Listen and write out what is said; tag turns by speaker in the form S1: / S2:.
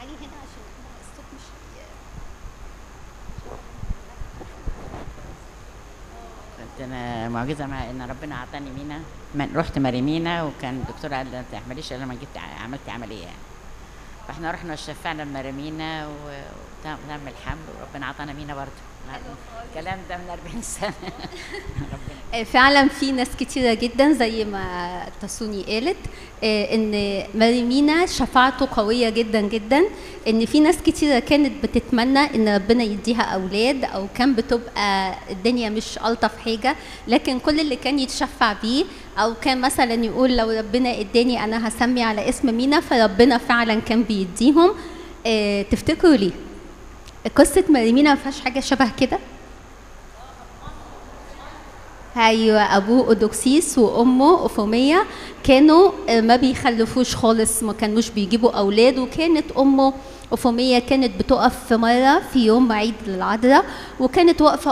S1: تعالي هنا عشان الصوت مش
S2: كنت انا معجزه مع ان ربنا اعطاني مينا من رحت مريمينا وكان الدكتور قال لي ما تعمليش الا لما جبت ع- عملت عمليه يعني فاحنا رحنا وشفعنا بمريمينا وتم الحمل وربنا اعطانا مينا برضه الكلام ده من 40 سنه ربنا
S1: آه، فعلا في ناس كتيرة جدا زي ما تسوني قالت آه، ان مريمينا شفاعته قوية جدا جدا ان في ناس كتيرة كانت بتتمنى ان ربنا يديها اولاد او كان بتبقى الدنيا مش الطف حاجة لكن كل اللي كان يتشفع بيه او كان مثلا يقول لو ربنا اداني انا هسمي على اسم مينا فربنا فعلا كان بيديهم آه، تفتكروا ليه قصة مريمينا ما فيهاش حاجة شبه كده ايوه ابوه اودوكسيس وامه اوفوميا كانوا آه، ما بيخلفوش خالص ما كانوش بيجيبوا اولاد وكانت امه اوفوميا كانت بتقف في مره في يوم عيد للعذراء وكانت واقفه